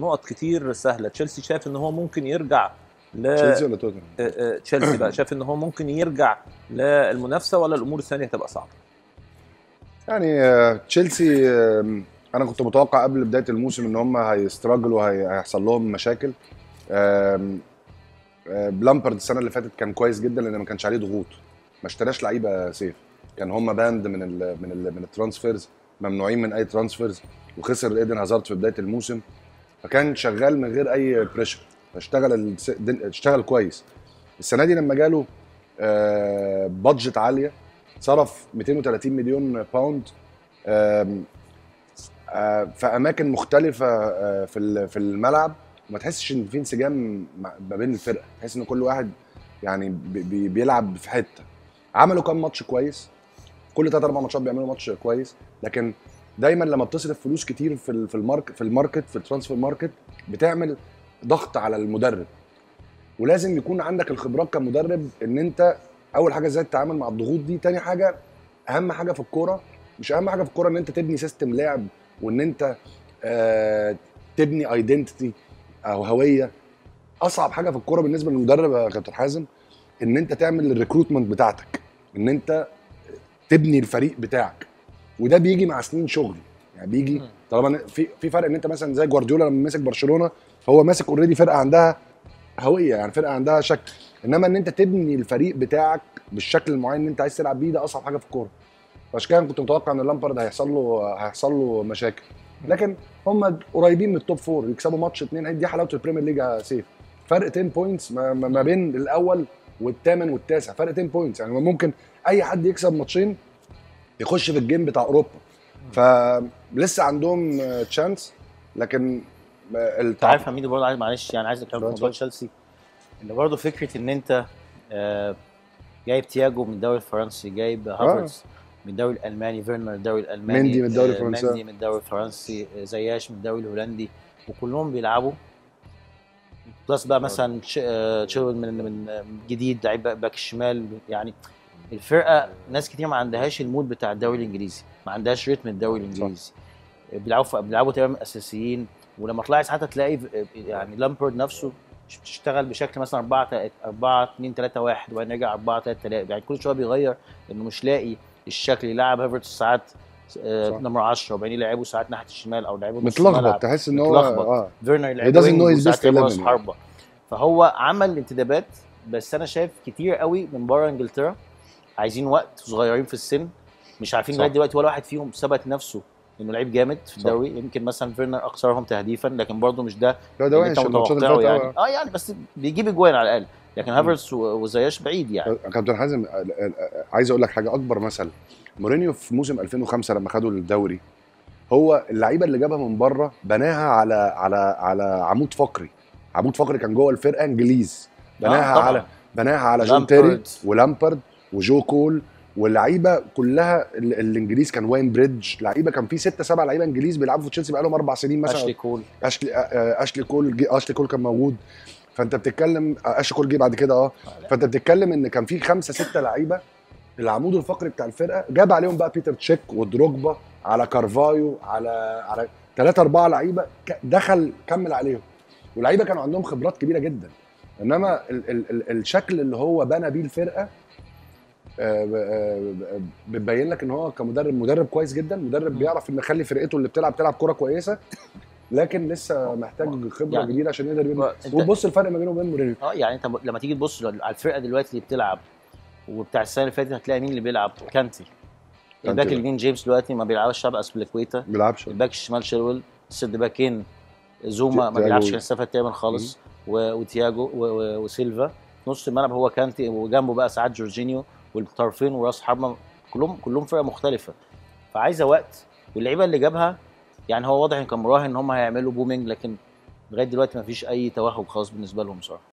نقط كتير سهله تشيلسي شايف ان هو ممكن يرجع ل تشيلسي ولا توتنهام؟ آه، آه، تشيلسي بقى شايف ان هو ممكن يرجع للمنافسه ولا الامور الثانيه هتبقى صعبه يعني آه، تشيلسي آه، انا كنت متوقع قبل بدايه الموسم ان هم هيستراجلوا وهيحصل لهم مشاكل آم، آه، بلامبرد السنه اللي فاتت كان كويس جدا لان ما كانش عليه ضغوط ما اشتراش لعيبه سيف كان هم باند من ال من ال من الترانسفيرز ممنوعين من اي ترانسفيرز وخسر ايدن هازارد في بدايه الموسم فكان شغال من غير اي بريشر فاشتغل الس- دن- اشتغل كويس السنه دي لما جاله آه، بادجت عاليه صرف 230 مليون باوند آم، آه، في اماكن مختلفه آه، في ال- في الملعب وما تحسش ان في انسجام مع- ما بين الفرقه تحس ان كل واحد يعني بي- بي- بيلعب في حته عملوا كام ماتش كويس كل ثلاث اربع ماتشات بيعملوا ماتش كويس لكن دايما لما بتصرف فلوس كتير في ال- في المارك في الماركت في الترانسفير ماركت بتعمل ضغط على المدرب ولازم يكون عندك الخبرات كمدرب ان انت اول حاجه ازاي تتعامل مع الضغوط دي تاني حاجه اهم حاجه في الكوره مش اهم حاجه في الكوره ان انت تبني سيستم لعب وان انت آه تبني ايدنتيتي او هويه اصعب حاجه في الكوره بالنسبه للمدرب يا كابتن حازم ان انت تعمل الريكروتمنت بتاعتك ان انت تبني الفريق بتاعك وده بيجي مع سنين شغل يعني بيجي مم. طالما إن- في في فرق ان انت مثلا زي جوارديولا لما مسك برشلونه هو ماسك اوريدي فرقه عندها هويه يعني فرقه عندها شكل انما ان انت تبني الفريق بتاعك بالشكل المعين اللي انت عايز تلعب بيه ده اصعب حاجه في الكوره فعشان كده كنت متوقع ان لامبارد هيحصل له هيحصل له مشاكل لكن هم قريبين من التوب فور يكسبوا ماتش اثنين دي حلاوه البريمير ليج يا سيف فرق 10 بوينتس ما, ما ما بين الاول والثامن والتاسع فرق 10 بوينتس يعني ممكن اي حد يكسب ماتشين يخش في الجيم بتاع اوروبا فلسه عندهم تشانس لكن انت عارف يا ميدو برضه عايز معلش يعني عايز اتكلم في اتفضل. موضوع تشيلسي ان برضه فكره ان انت آه، جايب تياجو من الدوري الفرنسي جايب هافرتز من الدوري الالماني فيرنر من الدوري الالماني مندي من الدوري آه، الفرنسي. مندي من الدوري الفرنسي آه، زياش من الدوري الهولندي وكلهم بيلعبوا بلس بقى مثلا تش- آه، تشيلويل من من آه، جديد لعيب باك- باك الشمال يعني الفرقه ناس كتير ما عندهاش المود بتاع الدوري الانجليزي ما عندهاش ريتم الدوري الانجليزي بيلعبوا ف- بيلعبوا تقريبا اساسيين ولما طلعت ساعتها تلاقي ف- يعني لامبرد نفسه مش بتشتغل بشكل مثلا 4 4 2 3 1 وبعدين يرجع 4 3 3 يعني كل شويه بيغير انه مش لاقي الشكل يلعب هافرتز ساعات آه، صح. نمره 10 وبعدين يلعبوا ساعات ناحيه الشمال او يلعبوا نص الملعب. متلخبط تحس ان هو متلخبط. اه فيرنر He يلعب doesn't وينج know his وساعات best يلعب 11 راس يعني. حربه فهو عمل انتدابات بس انا شايف كتير قوي من بره انجلترا عايزين وقت صغيرين في السن مش عارفين صح. لغايه دلوقتي ولا واحد فيهم ثبت نفسه انه لعيب جامد في صح. الدوري يمكن مثلا فيرنر اكثرهم تهديفا لكن برضه مش ده لا ده اللي وحش انت الماتشات اللي متوقعه فاتت يعني آه. اه يعني بس بيجيب اجوان على الاقل لكن هافرتس و- وزياش بعيد يعني كابتن حازم آه، آه، آه، عايز اقول لك حاجه اكبر مثل مورينيو في موسم 2005 لما خدوا الدوري هو اللعيبه اللي جابها من بره بناها على على على عمود فقري عمود فقري كان جوه الفرقه انجليز بناها آه، طبعاً. على بناها على جون تيري لامبرد. ولامبرد وجو كول واللعيبه كلها ال- الانجليز كان واين بريدج لعيبه كان في ستة سبع لعيبه انجليز بيلعبوا في تشيلسي بقالهم اربع سنين مثلا اشلي كول اشلي آه، آه، اشلي كول جي- اشلي كول كان موجود فانت بتتكلم آه، اشلي كول جه بعد كده اه فانت بتتكلم ان كان في خمسه سته لعيبه العمود الفقري بتاع الفرقه جاب عليهم بقى بيتر تشيك ودروجبا على كارفايو على على ثلاثه اربعه لعيبه ك- دخل كمل عليهم واللعيبه كانوا عندهم خبرات كبيره جدا انما ال ال ال الشكل اللي هو بنى بيه الفرقه آه، آه، بتبين لك ان هو كمدرب مدرب كويس جدا مدرب بيعرف ان يخلي فرقته اللي بتلعب تلعب كوره كويسه لكن لسه محتاج خبره يعني- جديده عشان يقدر يبني أنت- وبص الفرق ما بينه وبين مورينيو اه يعني انت لما تيجي تبص على الفرقه دلوقتي اللي بتلعب وبتاع السنه اللي فاتت هتلاقي مين اللي بيلعب كانتي الباك كانتي. اليمين جيمس دلوقتي ما بيلعبش شبه اسبليكويتا ما بيلعبش الباك الشمال شيلويل السد باكين زوما ما تياجو. بيلعبش كان استفاد تقريبا خالص و- وتياجو و- و- وسيلفا نص الملعب هو كانتي وجنبه بقى ساعات جورجينيو والطرفين وراس حربه كلهم كلهم فرقه مختلفه فعايزه وقت واللعيبه اللي جابها يعني هو واضح ان كان مراهن ان هم هيعملوا بومينج لكن لغايه دلوقتي ما فيش اي توهج خاص بالنسبه لهم بصراحه